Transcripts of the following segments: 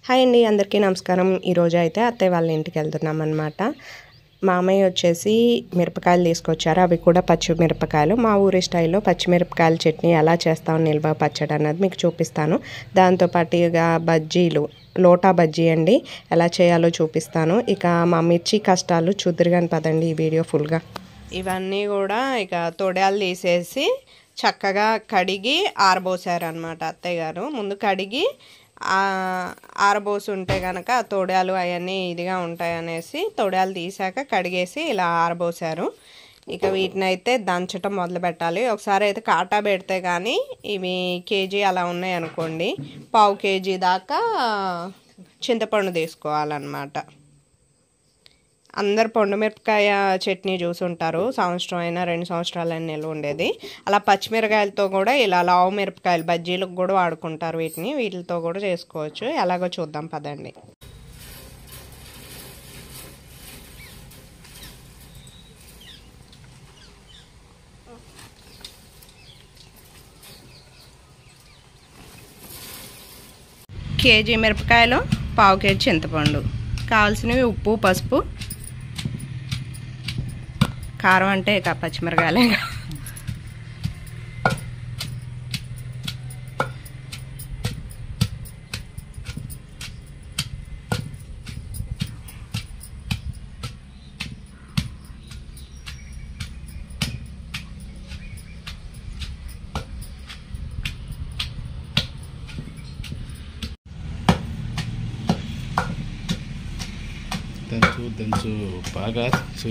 Hi అండి అందరికీ నమస్కారం ఈరోజు అయితే అత్తయ్య వాళ్ళ ఇంటికి వెళ్తున్నాం అనమాట మామయ్య వచ్చేసి మిరపకాయలు తీసుకొచ్చారు అవి కూడా పచ్చిమిరపకాయలు మా ఊరి స్టైల్లో పచ్చిమిరపకాయల చట్నీ ఎలా చేస్తాం నిల్వ పచ్చడి అన్నది మీకు చూపిస్తాను దాంతోపాటు ఇక బజ్జీలు లోటా బజ్జీ అండి ఎలా చేయాలో చూపిస్తాను ఇక మా మిర్చి కష్టాలు చూద్దరుగాని పదండి ఈ వీడియో ఫుల్గా ఇవన్నీ కూడా ఇక తొడయాలు తీసేసి చక్కగా కడిగి ఆరబోసారు అనమాట అత్తయ్య గారు ముందు కడిగి ఆరబోసి ఉంటే కనుక ఆ తొడయాలు అవన్నీ ఇదిగా ఉంటాయి అనేసి తొడయాలు తీసాక కడిగేసి ఇలా ఆరబోసారు ఇక వీటిని అయితే దంచటం మొదలు పెట్టాలి ఒకసారి అయితే కాటా పెడితే కానీ ఇవి కేజీ అలా ఉన్నాయి అనుకోండి పావు కేజీ దాకా చింతపండు తీసుకోవాలన్నమాట అందరు పండు మిరపకాయ చట్నీ చూసుంటారు సంవత్సరం అయినా రెండు సంవత్సరాలైనా నిల్వ ఉండేది అలా పచ్చిమిరకాయలతో కూడా ఇలా లావు మిరపకాయలు బజ్జీలకు కూడా వాడుకుంటారు వీటిని వీటితో కూడా చేసుకోవచ్చు ఎలాగో చూద్దాం పదండి కేజీ మిరపకాయలు పావు కేజీ చింతపండు కావాల్సినవి ఉప్పు పసుపు కారం అంటే ఇక పచ్చిమిరకాయలే దంచు దంచు బాగా దంచు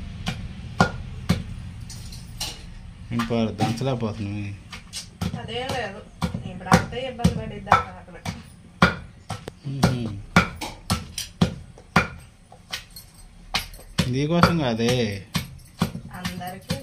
ఇంకో దంచలేకపోతున్నాయి అదేం లేదు ఇప్పుడు అంతే ఇబ్బంది పడిద్దా అక్కడ నీకోసం కాదే అందరికీ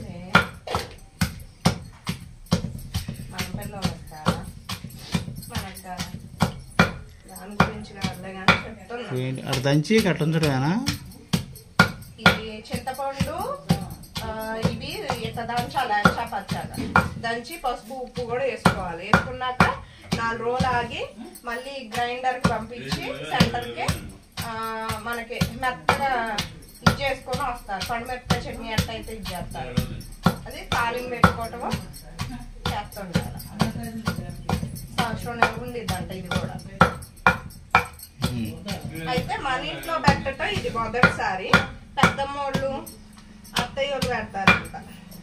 మన పిల్లలకు కాదా మనకు కాదా దాని గురించి కాదులే కానీ చెప్తున్నా ఏంటి అక్కడ దంచి కట్టించడమేనా ఇది చింతపండు ఆ, ఇవి ఇట్లా దంచాలి అచ్చా పచ్చాగా దంచి పసుపు ఉప్పు కూడా వేసుకోవాలి వేసుకున్నాక నాలుగు రోజులు ఆగి మళ్ళీ గ్రైండర్కి పంపించి సెంటర్కి మనకి మెత్తగా ఇది చేసుకొని వస్తారు పండు మెత్త చట్నీ ఎట్లయితే ఇది చేస్తారు అది తాలింపు పెట్టుకోవటము చేస్తుండాలి సంవత్సరం నెల ఉండిద్దంట ఇది కూడా అయితే మన ఇంట్లో పెట్టటం ఇది మొదటిసారి పెద్దమ్మోళ్ళు అత్తయ్య వాళ్ళు పెడతారంట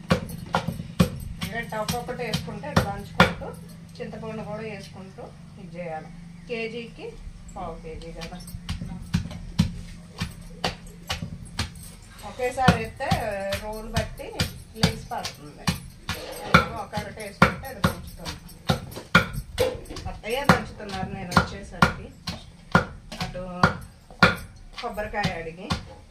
ఇట్లా ఒక్కొక్కటి వేసుకుంటే ఇట్లా దంచుకుంటూ చింతపండు కూడా వేసుకుంటూ ఇది చేయాలి కేజీకి పావు కేజీ కదా ఒకేసారి అయితే రోలు బట్టి లెగ్స్ పడుతుంది ఒకటి వేసుకుంటే అది దంచుతుంది అత్తయ్య దంచుతున్నారు నేను వచ్చేసరికి అటు కొబ్బరికాయ అడిగి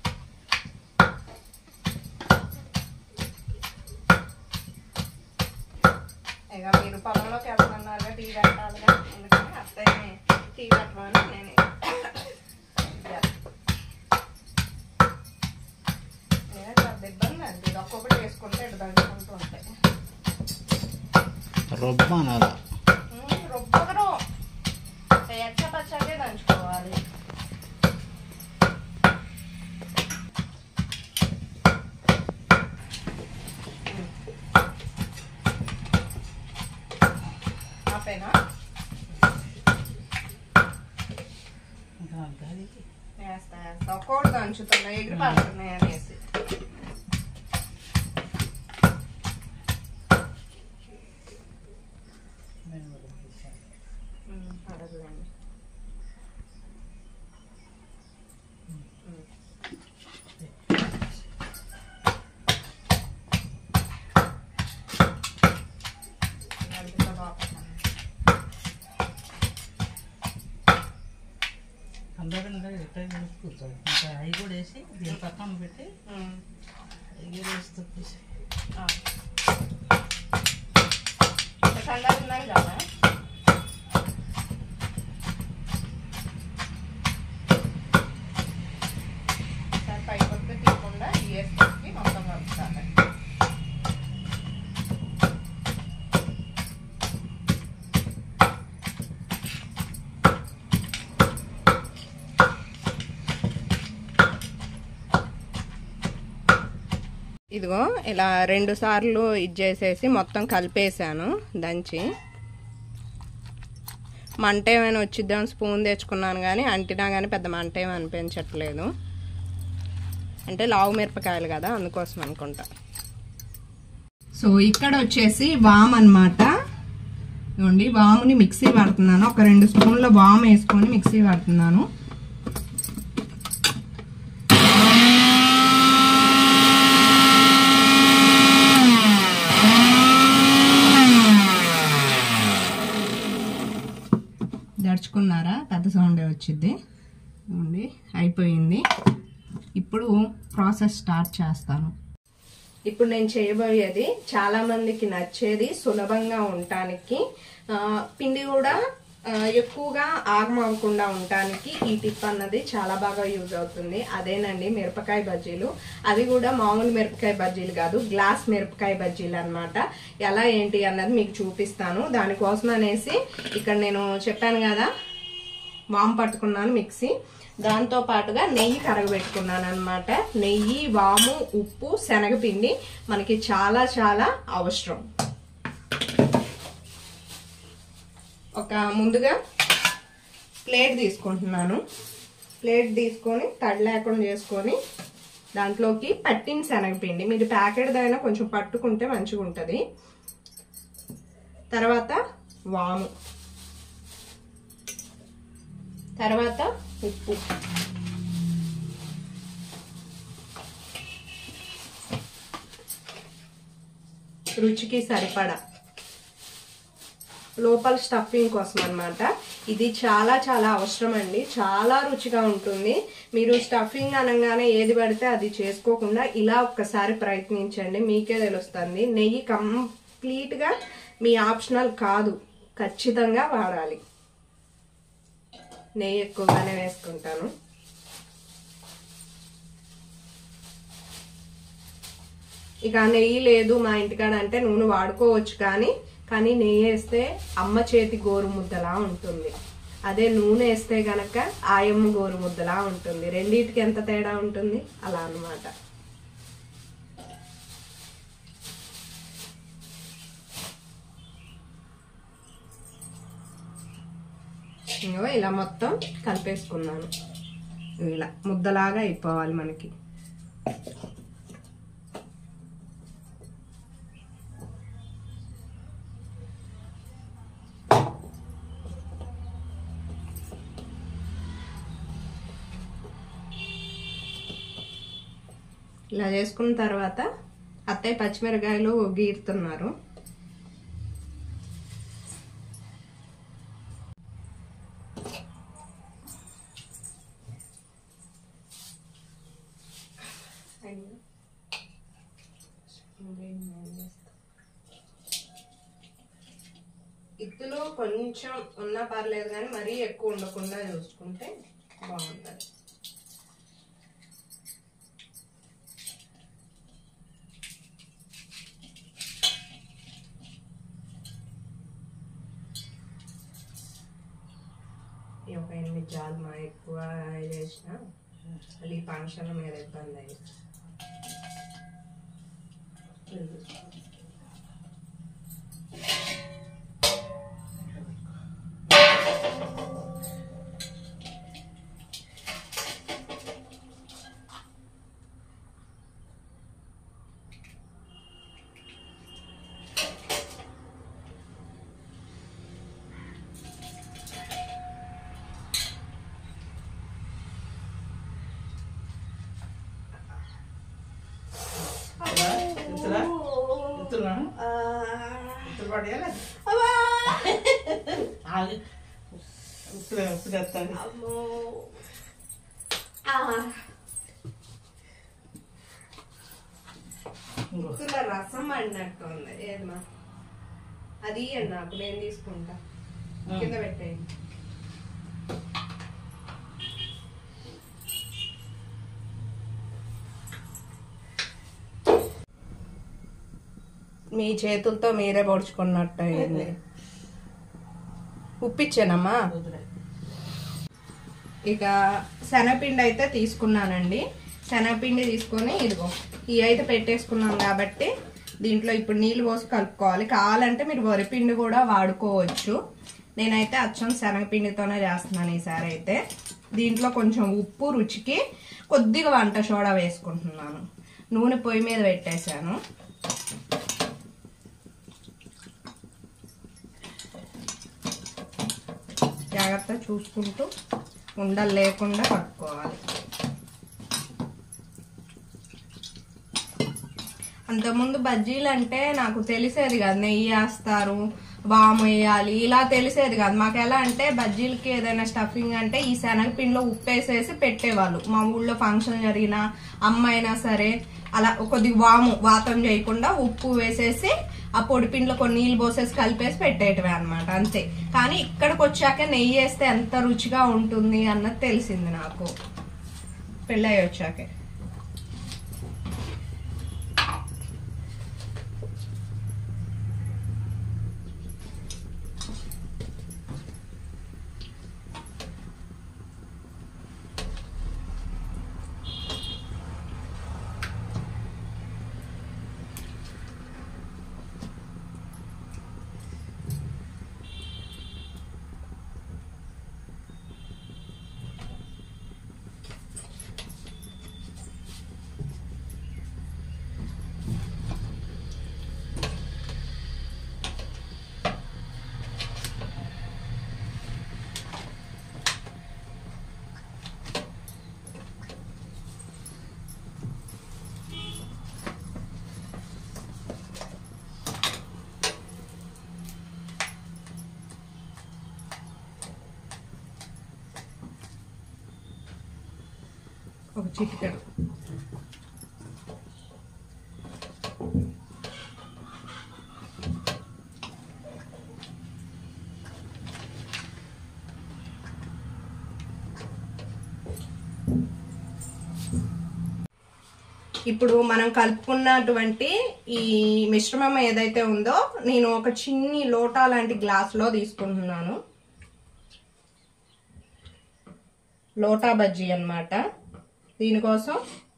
ఇక మీరు పొలంలోకి వెళ్తున్నారుగా టీ పెట్టాలిగా అందుకని అత్తయ్యని టీ పెట్టమని నేను ఏ పెద్ద ఇబ్బంది అండి ఇది ఒక్కొక్కటి వేసుకుంటే ఇటు దంచుకుంటూ ఉంటాయి రొబ్బ అనాలా రొబ్బగరు ఎచ్చ పచ్చగే దంచుకోవాలి ఆపేనా వేస్తా వేస్తా ఒక్కోటి దంచుతున్నా ఎగిరి పడుతున్నాయి అనేసి ఉమ్, పడదులేండి నలుగుతో బాగుంటుంది. అందరూ ఎట్లా కూర్చోదు ఇంకా అవి కూడా వేసి దీని పక్కన పెట్టి ఉమ్, అవి వేసి తప్పేసి ఆ. ఇంకా చల్లగా ఉన్నాయి కదా ఒకసారి పైకి వస్తే తీయకుండా వేసుకొని మొత్తం కలుపుతాను ఇదిగో ఇలా రెండు సార్లు ఇది చేసేసి మొత్తం కలిపేసాను దంచి మంట ఏమైనా వచ్చిద్దాం స్పూన్ తెచ్చుకున్నాను కానీ అంటినా కానీ పెద్ద మంట ఏమి అనిపించట్లేదు అంటే లావు మిరపకాయలు కదా అందుకోసం అనుకుంటా సో ఇక్కడ వచ్చేసి వామ్ అనమాట ఇవ్వండి వాముని మిక్సీ పడుతున్నాను ఒక రెండు స్పూన్ల వామ్ వేసుకొని మిక్సీ పడుతున్నాను దడుచుకున్నారా పెద్ద సౌండే వచ్చింది ఇవ్వండి అయిపోయింది ఇప్పుడు ప్రాసెస్ స్టార్ట్ చేస్తాను ఇప్పుడు నేను చేయబోయేది చాలా మందికి నచ్చేది సులభంగా ఉండటానికి ఆ, పిండి కూడా ఆ, ఎక్కువగా ఆగమవ్వకుండా ఉండటానికి ఈ టిప్ అన్నది చాలా బాగా యూజ్ అవుతుంది అదేనండి మిరపకాయ బజ్జీలు అది కూడా మామూలు మిరపకాయ బజ్జీలు కాదు గ్లాస్ మిరపకాయ బజ్జీలు అన్నమాట ఎలా ఏంటి అన్నది మీకు చూపిస్తాను దానికోసం అనేసి ఇక్కడ నేను చెప్పాను కదా వామ్ పట్టుకున్నాను మిక్సీ దాంతో పాటుగా నెయ్యి కరగబెట్టుకున్నాను అనమాట నెయ్యి వాము ఉప్పు శనగపిండి మనకి చాలా చాలా అవసరం ఒక ముందుగా ప్లేట్ తీసుకుంటున్నాను ప్లేట్ తీసుకొని తడి లేకుండా చేసుకొని దాంట్లోకి పట్టిన శనగపిండి మీరు ప్యాకెట్దైనా కొంచెం పట్టుకుంటే మంచిగా ఉంటుంది తర్వాత వాము తర్వాత ఉప్పు రుచికి సరిపడా లోపల స్టఫింగ్ కోసం అన్నమాట ఇది చాలా చాలా అవసరం అండి చాలా రుచిగా ఉంటుంది మీరు స్టఫింగ్ అనగానే ఏది పడితే అది చేసుకోకుండా ఇలా ఒక్కసారి ప్రయత్నించండి మీకే తెలుస్తుంది నెయ్యి కంప్లీట్గా మీ ఆప్షనల్ కాదు ఖచ్చితంగా వాడాలి నెయ్యి ఎక్కువగానే వేసుకుంటాను ఇక నెయ్యి లేదు మా ఇంటికాడ అంటే నూనె వాడుకోవచ్చు కానీ కానీ నెయ్యి వేస్తే అమ్మ చేతి గోరు ముద్దలా ఉంటుంది అదే నూనె వేస్తే గనక ఆయమ్మ గోరు ముద్దలా ఉంటుంది రెండింటికి ఎంత తేడా ఉంటుంది అలా అన్నమాట ఇంకో ఇలా మొత్తం కలిపేసుకున్నాను ఇలా ముద్దలాగా అయిపోవాలి మనకి ఇలా చేసుకున్న తర్వాత అత్తయ్య పచ్చిమిరకాయలు గీరుతున్నారు ఇత్తులు కొంచెం ఉన్నా పర్లేదు కానీ మరీ ఎక్కువ ఉండకుండా చూసుకుంటే బాగుంటుంది ఈ ఒక ఎనిమిది జాలు మా ఎక్కువ చేసిన మళ్ళీ ఈ ఫంక్షన్ మీద ఇబ్బంది అయింది ఎత్తురా ఎత్తురా ఎత్తులు పడేయాలి ఆగు ఉప్పు ఉప్పు తెస్తాను ఇంకో ఇత్తుల రసం పడినట్టు ఉంది ఏదమ్మా అది ఇయ్యండి నాకు నేను తీసుకుంటా కింద పెట్టేయండి మీ చేతులతో మీరే పొడుచుకున్నట్టు అయింది ఉప్పిచ్చానమ్మా వదిలే. ఇక శనగపిండి అయితే తీసుకున్నానండి శనగపిండి తీసుకొని ఇదిగో ఇవి అయితే పెట్టేసుకున్నాం కాబట్టి దీంట్లో ఇప్పుడు నీళ్ళు పోసి కలుపుకోవాలి కావాలంటే మీరు వరిపిండి కూడా వాడుకోవచ్చు నేనైతే అచ్చం శనగపిండితోనే చేస్తున్నాను ఈసారి అయితే దీంట్లో కొంచెం ఉప్పు రుచికి కొద్దిగా వంట సోడా వేసుకుంటున్నాను నూనె పొయ్యి మీద పెట్టేశాను జాగ్రత్త చూసుకుంటూ ఉండలు లేకుండా పట్టుకోవాలి అంతకుముందు బజ్జీలు అంటే నాకు తెలిసేది కాదు నెయ్యి వేస్తారు వాము వేయాలి ఇలా తెలిసేది కాదు మాకు ఎలా అంటే బజ్జీలకి ఏదైనా స్టఫింగ్ అంటే ఈ శనగపిండిలో ఉప్పు వేసేసి పెట్టేవాళ్ళు మా ఊళ్ళో ఫంక్షన్ జరిగినా అమ్మ అయినా సరే అలా కొద్ది వాము వాతం చేయకుండా ఉప్పు వేసేసి ఆ పొడి పిండిలో కొన్ని నీళ్ళు పోసేసి కలిపేసి పెట్టేయటమే అనమాట అంతే కానీ ఇక్కడికి వచ్చాక నెయ్యి వేస్తే ఎంత రుచిగా ఉంటుంది అన్నది తెలిసింది నాకు పెళ్ళయి వచ్చాకే ఒక చిటికెడు ఇప్పుడు మనం కలుపుకున్నటువంటి ఈ మిశ్రమం ఏదైతే ఉందో నేను ఒక చిన్ని లోటా లాంటి గ్లాసులో తీసుకుంటున్నాను లోటా బజ్జీ అన్నమాట దీనికోసం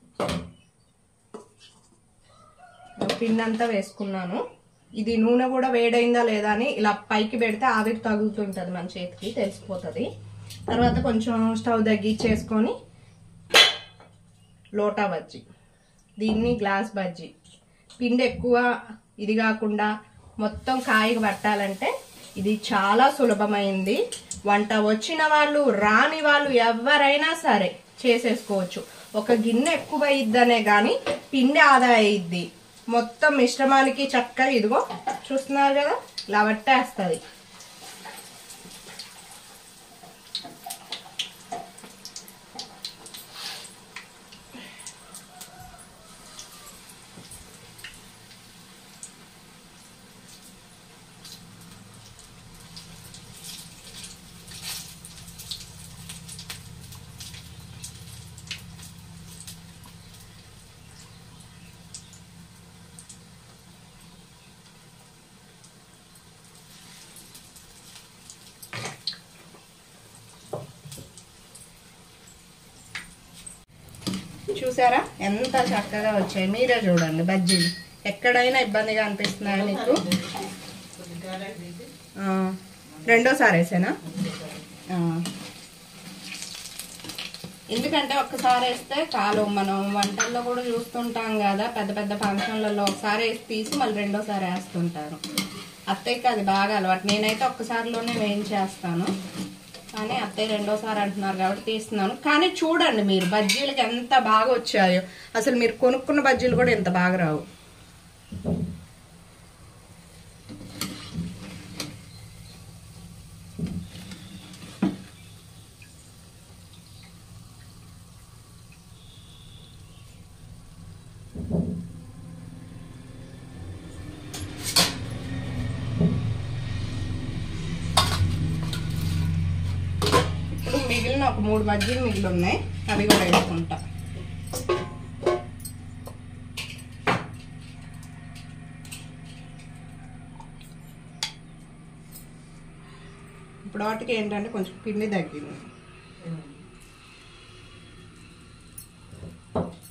పిండి అంతా వేసుకున్నాను ఇది నూనె కూడా వేడైందా లేదా అని ఇలా పైకి పెడితే ఆవిరి తగులుతుంటది మన చేతికి తెలిసిపోతుంది తర్వాత కొంచెం స్టవ్ తగ్గించేసుకొని లోటా బజ్జీ దీన్ని గ్లాస్ బజ్జీ పిండి ఎక్కువ ఇది కాకుండా మొత్తం కాయకు పట్టాలంటే ఇది చాలా సులభమైంది వంట వచ్చిన వాళ్ళు రాని వాళ్ళు ఎవరైనా సరే చేసేసుకోవచ్చు ఒక గిన్నె ఎక్కువ అయ్యిద్దనే కానీ పిండి ఆదా అయ్యిద్ది మొత్తం మిశ్రమానికి చక్కగా ఇదిగో చూస్తున్నారు కదా ఇలా పట్టేస్తుంది చూసారా ఎంత చక్కగా వచ్చాయి మీరే చూడండి బజ్జీలు ఎక్కడైనా ఇబ్బందిగా అనిపిస్తున్నాయా మీకు ఆ, రెండోసారి వేసేనా ఆ. ఎందుకంటే ఒక్కసారి వేస్తే చాలు మనం వంటల్లో కూడా చూస్తుంటాం కదా పెద్ద పెద్ద ఫంక్షన్లలో ఒకసారి వేసి తీసి మళ్ళీ రెండోసారి వేస్తుంటారు అత్తయ్యకి అది బాగా అలవాటు నేనైతే ఒక్కసారిలోనే వేయించేస్తాను కానీ అత్తయ్య రెండోసారి అంటున్నారు కాబట్టి తీస్తున్నాను కానీ చూడండి మీరు బజ్జీలకి ఎంత బాగా వచ్చాయో అసలు మీరు కొనుక్కున్న బజ్జీలు కూడా ఎంత బాగా రావు ఇప్పుడు మిగిలిన ఒక మూడు బజ్జీలు మిగిలి ఉన్నాయి అవి కూడా వేసుకుంటా ఇప్పుడు వాటికి ఏంటంటే కొంచెం పిండి తగ్గింది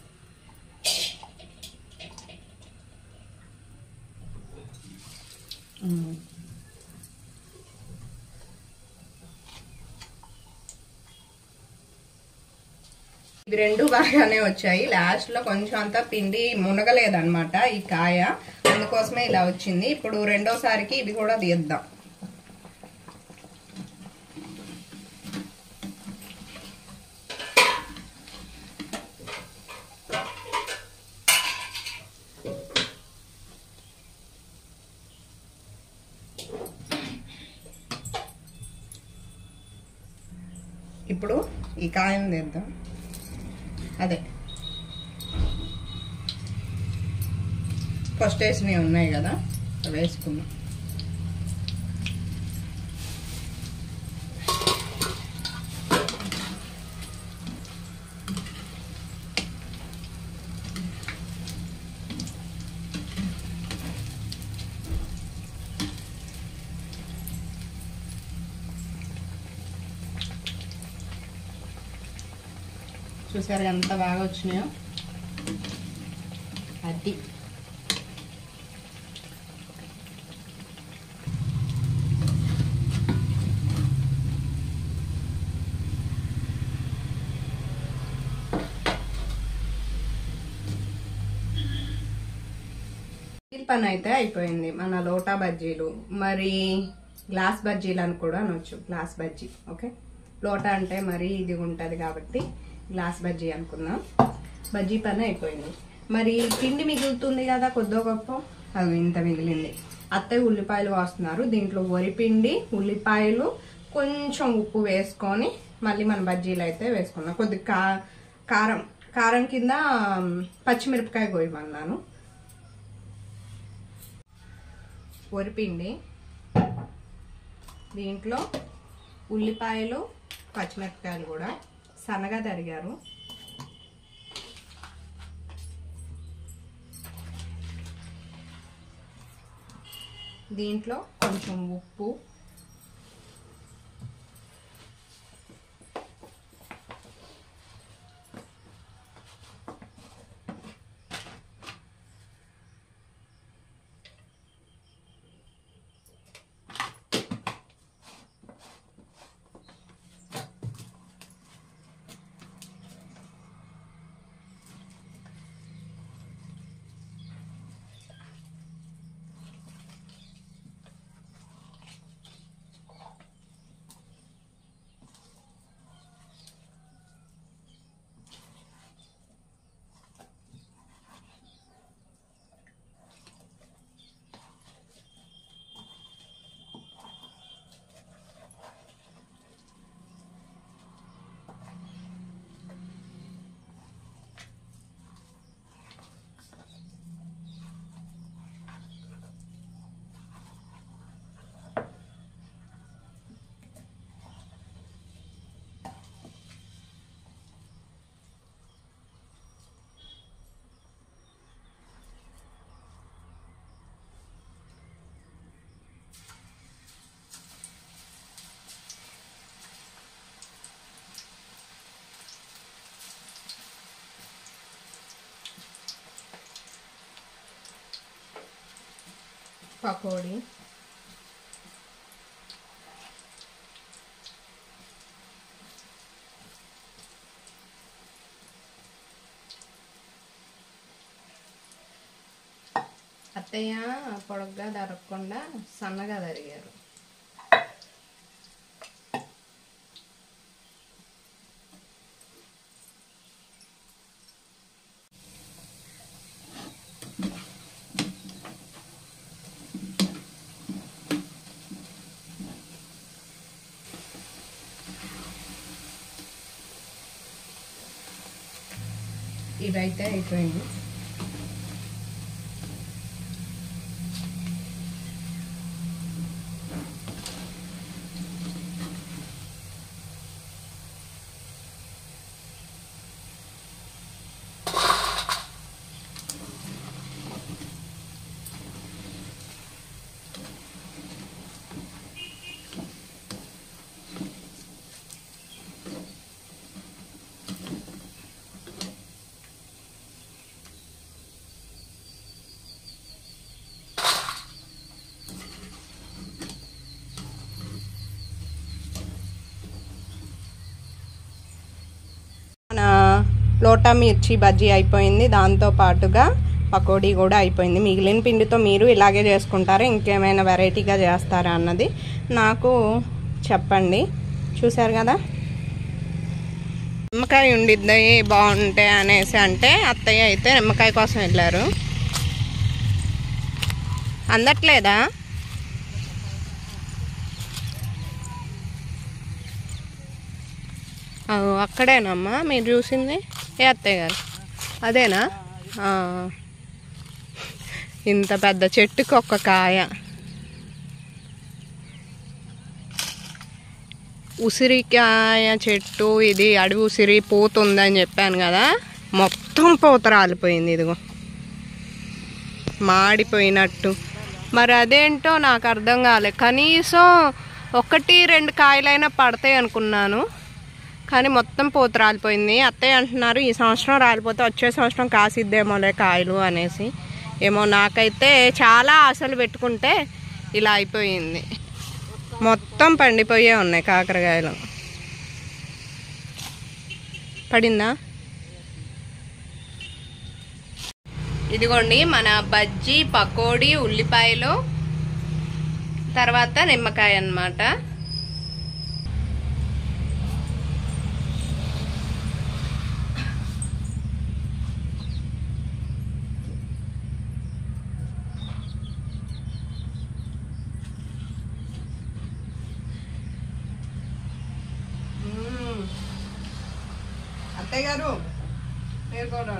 ఇవి రెండు బాగానే వచ్చాయి లాస్ట్ లో కొంచెం అంతా పిండి మునగలేదన్నమాట ఈ కాయ అందుకోసమే ఇలా వచ్చింది ఇప్పుడు రెండోసారికి ఇది కూడా తీద్దాం ఇప్పుడు ఈ కాయం తీద్దాం అదే ఫస్ట్ వేసినవి ఉన్నాయి కదా అవి వేసుకుందాం చూసారు ఎంత బాగా వచ్చినాయో అది ఈ పని అయితే అయిపోయింది మన లోటా బజ్జీలు మరి గ్లాస్ బజ్జీలు అని కూడా అనొచ్చు గ్లాస్ బజ్జీ ఓకే లోటా అంటే మరి ఇది ఉంటుంది కాబట్టి గ్లాస్ బజ్జీ అనుకుందాం బజ్జీ పని అయిపోయింది మరి పిండి మిగులుతుంది కదా కొద్దో గొప్ప అది ఇంత మిగిలింది అత్తయ్య ఉల్లిపాయలు వాస్తున్నారు దీంట్లో వరిపిండి ఉల్లిపాయలు కొంచెం ఉప్పు వేసుకొని మళ్ళీ మన బజ్జీలు అయితే వేసుకున్నాం కొద్ది కా కారం కారం కింద పచ్చిమిరపకాయ కోయమన్నాను వరిపిండి దీంట్లో ఉల్లిపాయలు పచ్చిమిరపకాయలు కూడా సన్నగా తరిగారు దీంట్లో కొంచెం ఉప్పు పకోడీ అత్తయ్య పొడగ్గా దొరకకుండా సన్నగా తరిగారు ఇదైతే అయిపోయింది లోటా మిర్చి బజ్జీ అయిపోయింది దాంతో పాటుగా పకోడీ కూడా అయిపోయింది మిగిలిన పిండితో మీరు ఇలాగే చేసుకుంటారా ఇంకేమైనా వెరైటీగా చేస్తారా అన్నది నాకు చెప్పండి చూశారు కదా నిమ్మకాయ ఉండిద్ది బాగుంటాయి అనేసి అంటే అత్తయ్య అయితే నిమ్మకాయ కోసం వెళ్ళారు అందట్లేదా అగో, అక్కడేనమ్మా మీరు చూసింది ఏ అత్తయ్య గారు అదేనా ఆ. ఇంత పెద్ద చెట్టుకి ఒక్క కాయ ఉసిరికాయ చెట్టు ఇది అడవి ఉసిరి పూత ఉందని చెప్పాను కదా మొత్తం పూత రాలిపోయింది ఇదిగో మాడిపోయినట్టు మరి అదేంటో నాకు అర్థం కాలే కనీసం ఒకటి రెండు కాయలైనా పడతాయి అనుకున్నాను కానీ మొత్తం పూత రాలిపోయింది అత్తయ్య అంటున్నారు ఈ సంవత్సరం రాలిపోతే వచ్చే సంవత్సరం కాసిద్దేమోలే కాయలు అనేసి ఏమో నాకైతే చాలా ఆశలు పెట్టుకుంటే ఇలా అయిపోయింది మొత్తం పండిపోయే ఉన్నాయి కాకరకాయలు పడిందా ఇదిగోండి మన బజ్జీ పకోడీ ఉల్లిపాయలు తర్వాత నిమ్మకాయ అన్నమాట మ్మ్. అత్తయ్య గారు మీరు కూడా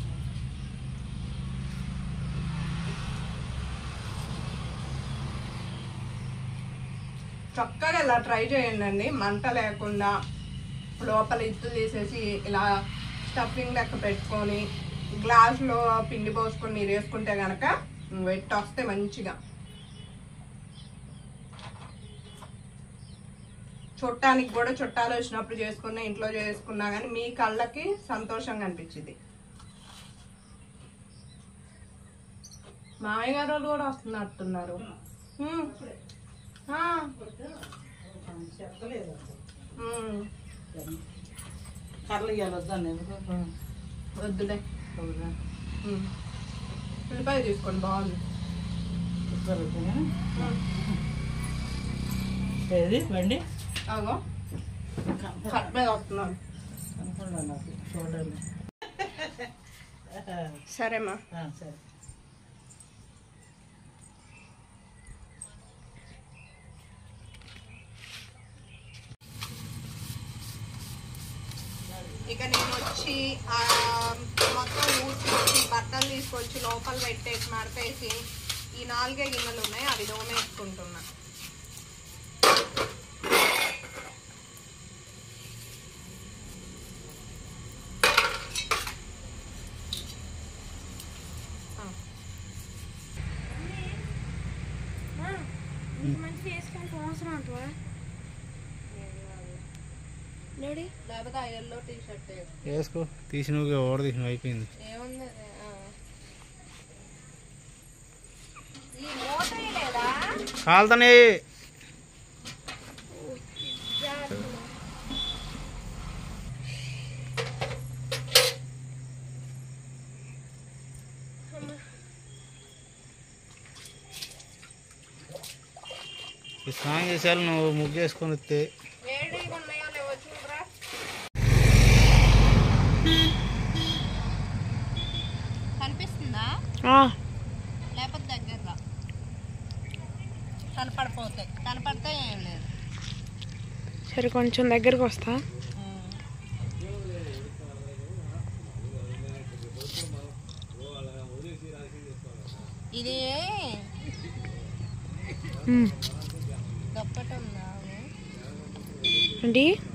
చక్కగా ఇలా ట్రై చేయండి అండి మంట లేకుండా లోపల ఇత్తు తీసేసి ఇలా స్టఫింగ్ లెక్క పెట్టుకొని గ్లాస్లో పిండి పోసుకొని మీరు వేసుకుంటే కనుక వెట్ వస్తే మంచిగా చుట్టానికి కూడా చుట్టాలు వచ్చినప్పుడు చేసుకున్న ఇంట్లో చేసుకున్నా కానీ మీ కళ్ళకి సంతోషంగా అనిపించింది మామయ్య గారు వాళ్ళు కూడా వస్తున్నట్టున్నారు హ్మ్. ఆ. చెప్పలేదు హ్మ్. కర్రలు ఇవ్వాలి వద్దాను ఎందుకు వద్దులే అవునా? హ్మ్. ఉల్లిపాయ తీసుకోండి బాగుంది కుక్కర్ వద్దా? హ్మ్. ఏది బండి అగో కట్ మీద వస్తున్నాను అనుకున్నా నాకు చూడండి సరేమ్మా ఆ, సరే ఇక నేను వచ్చి ఆ, మొత్తం ఊడ్చి బట్టలు తీసుకొచ్చి లోపల పెట్టేసి మడతేసి ఈ నాలుగే గిన్నెలు ఉన్నాయి అవి దోమేసుకుంటున్నా ఆ. లేకపోతే ఆ ఎల్లో టీ షర్ట్ వేసుకో తీసినవి ఓడ తీసినవి అయిపోయింది ఏముంది అది? ఆ. ఈ మూత లేదా కాలుతనే ఈ స్నానం చేసేయాలి నువ్వు ముగ్గు చేసుకొని వస్తే వేడిగా ఉన్నాయో లేవో చూడరా కనిపిస్తుందా లేకపోతే దగ్గరగా కనపడిపోతాయి కనపడితే ఏం లేదు సరే కొంచెం దగ్గరకు వస్తా ఇది గప్పట ఉందా ఏంటి